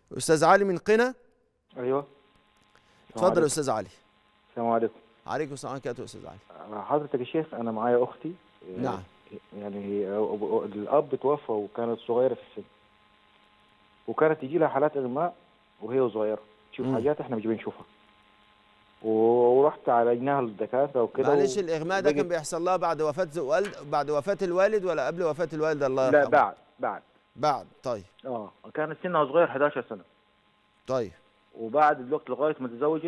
استاذ علي من قنا ايوه اتفضل يا استاذ علي السلام عليكم عليكم السلام ورحمه الله استاذ علي حضرتك يا شيخ انا معايا اختي نعم يعني هي الاب توفى وكانت صغيره في السن وكانت تجي لها حالات اغماء وهي صغيره تشوف مم. حاجات احنا مش بنشوفها ورحت عالجناها للدكاتره وكده معلش و- الاغماء ده كان وبقت- بيحصل لها بعد وفاه ز- والد بعد وفاه الوالد ولا قبل وفاه الوالد الله لا يرحمه بعد بعد بعد طيب اه كانت سنها صغير 11 سنه طيب وبعد الوقت لغايه ما تزوجت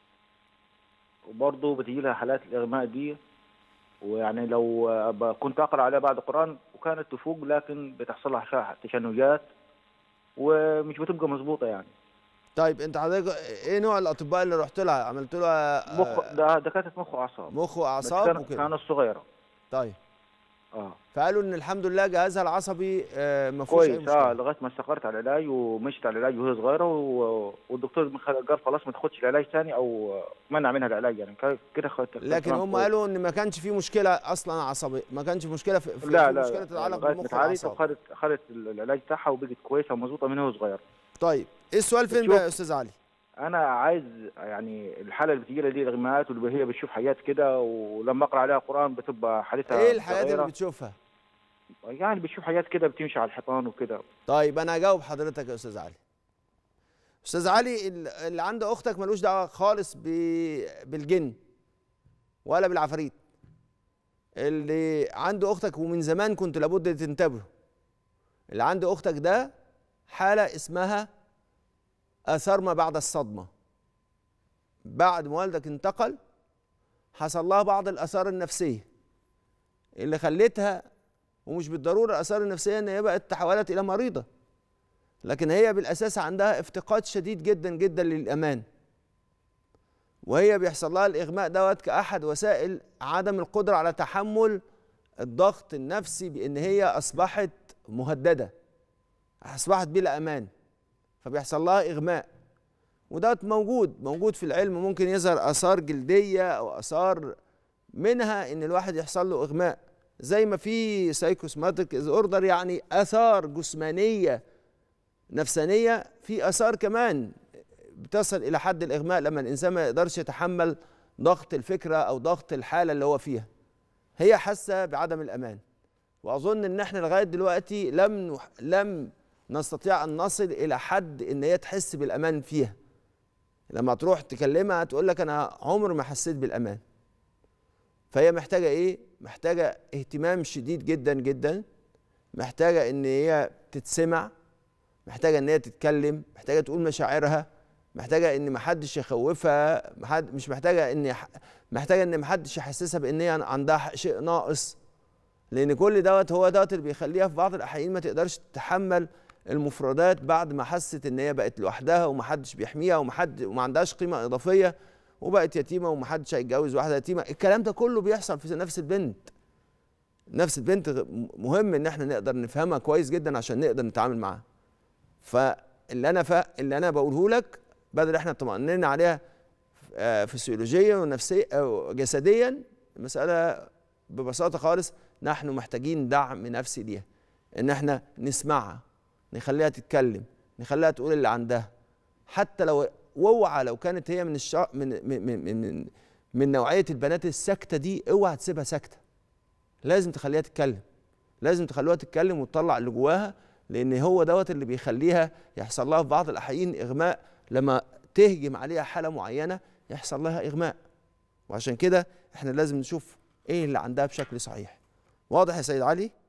وبرضه بتجي لها حالات الاغماء دي ويعني لو آه، ب- كنت اقرا عليها بعد القران وكانت تفوق لكن بتحصل لها شا- تشنجات ومش بتبقى مظبوطه يعني طيب انت حضرتك ايه نوع الاطباء اللي رحت لها عملت لها مخ آه، ده دكاتره مخ واعصاب مخ بس واعصاب كان- وكده كانت صغيره طيب اه فقالوا ان الحمد لله جهازها العصبي آه، ما فيهوش اي كويس اه مشكله لغايه ما استقرت على العلاج ومشت على العلاج وهي صغيره و... والدكتور قال خلاص ما تاخدش العلاج ثاني او منع منها العلاج يعني كان كده خدت لكن هم قالوا ان ما كانش في مشكله اصلا عصبيه ما كانش مشكله في, في لا في لا مشكله لا تتعلق لغايه ما بالمخ اتعالجت والاعصاب وخدت خدت العلاج بتاعها وبقت كويسه ومظبوطه من وهي صغيره طيب ايه السؤال فين بتشوف- بقى يا استاذ علي انا عايز يعني الحاله اللي بتجي لها دي الاغماءات واللي هي بتشوف حاجات كده ولما اقرا عليها قران بتبقى حالتها ايه الحاجات اللي متغيرة. بتشوفها يعني بتشوف حاجات كده بتمشي على الحيطان وكده طيب انا هجاوب حضرتك يا استاذ علي استاذ علي ال- اللي عند اختك ملوش دعوه خالص ب- بالجن ولا بالعفاريت اللي عند اختك ومن زمان كنت لابد تنتبهوا اللي عند اختك ده حاله اسمها اثار ما بعد الصدمه بعد ما والدك انتقل حصل لها بعض الاثار النفسيه اللي خلتها ومش بالضروره الاثار النفسيه ان هي بقت تحولت الى مريضه لكن هي بالاساس عندها افتقاد شديد جدا جدا للامان وهي بيحصل لها الاغماء دوت كاحد وسائل عدم القدره على تحمل الضغط النفسي بان هي اصبحت مهدده اصبحت بلا امان فبيحصل لها اغماء وده موجود موجود في العلم ممكن يظهر اثار جلديه او اثار منها ان الواحد يحصل له اغماء زي ما في سايكوسماتيك اوردر يعني اثار جسمانيه نفسانيه في اثار كمان بتصل الى حد الاغماء لما الانسان ما يقدرش يتحمل ضغط الفكره او ضغط الحاله اللي هو فيها هي حاسه بعدم الامان واظن ان احنا لغايه دلوقتي لم نح... لم نستطيع ان نصل الى حد ان هي تحس بالامان فيها لما تروح تكلمها تقول لك انا عمر ما حسيت بالامان فهي محتاجه ايه محتاجه اهتمام شديد جدا جدا محتاجه ان هي تتسمع محتاجه ان هي تتكلم محتاجه تقول مشاعرها محتاجه ان محدش يخوفها محد مش محتاجه ان يح... محتاجه ان محدش يحسسها بان هي عندها شيء ناقص لان كل دوت هو دوت اللي بيخليها في بعض الاحيان ما تقدرش تتحمل المفردات بعد ما حست ان هي بقت لوحدها ومحدش بيحميها ومحد وما عندهاش قيمه اضافيه وبقت يتيمه ومحدش هيتجوز واحده يتيمه الكلام ده كله بيحصل في نفس البنت نفس البنت غ- مهم ان احنا نقدر نفهمها كويس جدا عشان نقدر نتعامل معاها فاللي انا ف... اللي انا بقوله لك بدل احنا طمأنينا عليها آه، فسيولوجيا ونفسيا أو جسديا المساله ببساطه خالص نحن محتاجين دعم نفسي ليها ان احنا نسمعها نخليها تتكلم نخليها تقول اللي عندها حتى لو واوعى لو كانت هي من الشا... من من من من, من نوعيه البنات الساكته دي اوعى تسيبها ساكته لازم تخليها تتكلم لازم تخلوها تتكلم وتطلع اللي جواها لان هو دوت اللي بيخليها يحصل لها في بعض الاحيان اغماء لما تهجم عليها حاله معينه يحصل لها اغماء وعشان كده احنا لازم نشوف ايه اللي عندها بشكل صحيح واضح يا سيد علي